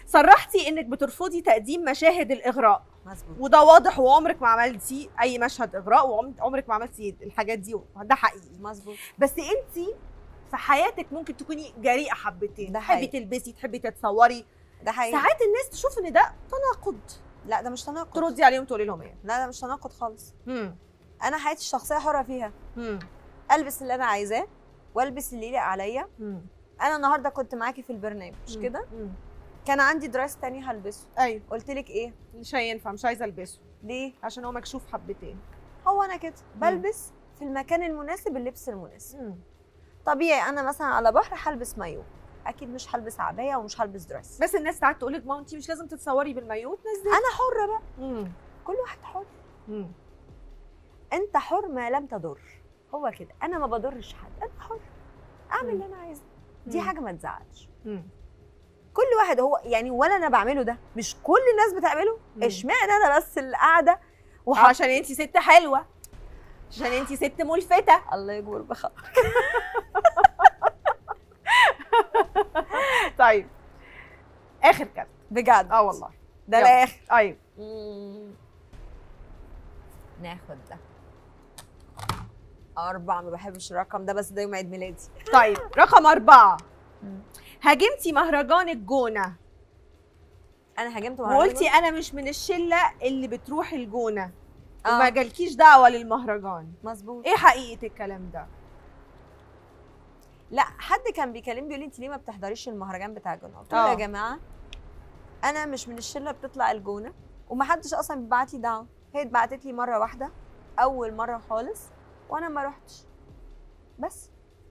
صرحتي انك بترفضي تقديم مشاهد الاغراء مظبوط وده واضح وعمرك ما عملتي اي مشهد اغراء وعمرك ما عملتي الحاجات دي وده حقيقي مظبوط بس انت في حياتك ممكن تكوني جريئه حبتين ده تحبي حقيقي. تلبسي تحبي تتصوري ده حقيقي ساعات الناس تشوف ان ده تناقض لا ده مش تناقض تردي عليهم تقولي لهم ايه لا ده مش تناقض خالص مم. انا حياتي الشخصيه حره فيها مم. البس اللي انا عايزاه والبس اللي يليق عليا مم. انا النهارده كنت معاكي في البرنامج مش مم. كده مم. كان عندي دراس تاني هلبسه ايوه قلت لك ايه مش هينفع مش عايزه البسه ليه عشان هو مكشوف حبتين هو انا كده بلبس في المكان المناسب اللبس المناسب مم. طبيعي انا مثلا على بحر هلبس مايو اكيد مش هلبس عبايه ومش هلبس دراس بس الناس ساعات تقول لك ما انت مش لازم تتصوري بالمايو تنزلي انا حره بقى مم. كل واحد حر مم. انت حر ما لم تضر هو كده انا ما بضرش حد انا حر اعمل اللي انا عايزاه دي مم. حاجه ما تزعلش مم. كل واحد هو يعني ولا انا بعمله ده مش كل الناس بتعمله مم. اشمعنى انا بس اللي قاعده وحط عشان انت ست حلوه عشان انت ست ملفته الله يجبر بخير طيب اخر كلام بجد اه والله ده يلا. الاخر ايوه ناخد ده أربعة ما بحبش الرقم ده بس ده يوم عيد ميلادي طيب رقم أربعة مم. هاجمتي مهرجان الجونة أنا هاجمت وقلتي أنا مش من الشلة اللي بتروح الجونة آه. وما جالكيش دعوة للمهرجان مظبوط إيه حقيقة الكلام ده؟ لا حد كان بيكلمني بيقول لي انت ليه ما بتحضريش المهرجان بتاع الجونه قلت له آه. يا جماعه انا مش من الشله بتطلع الجونه ومحدش اصلا بيبعت لي دعوه هي اتبعتت لي مره واحده اول مره خالص وانا ما رحتش بس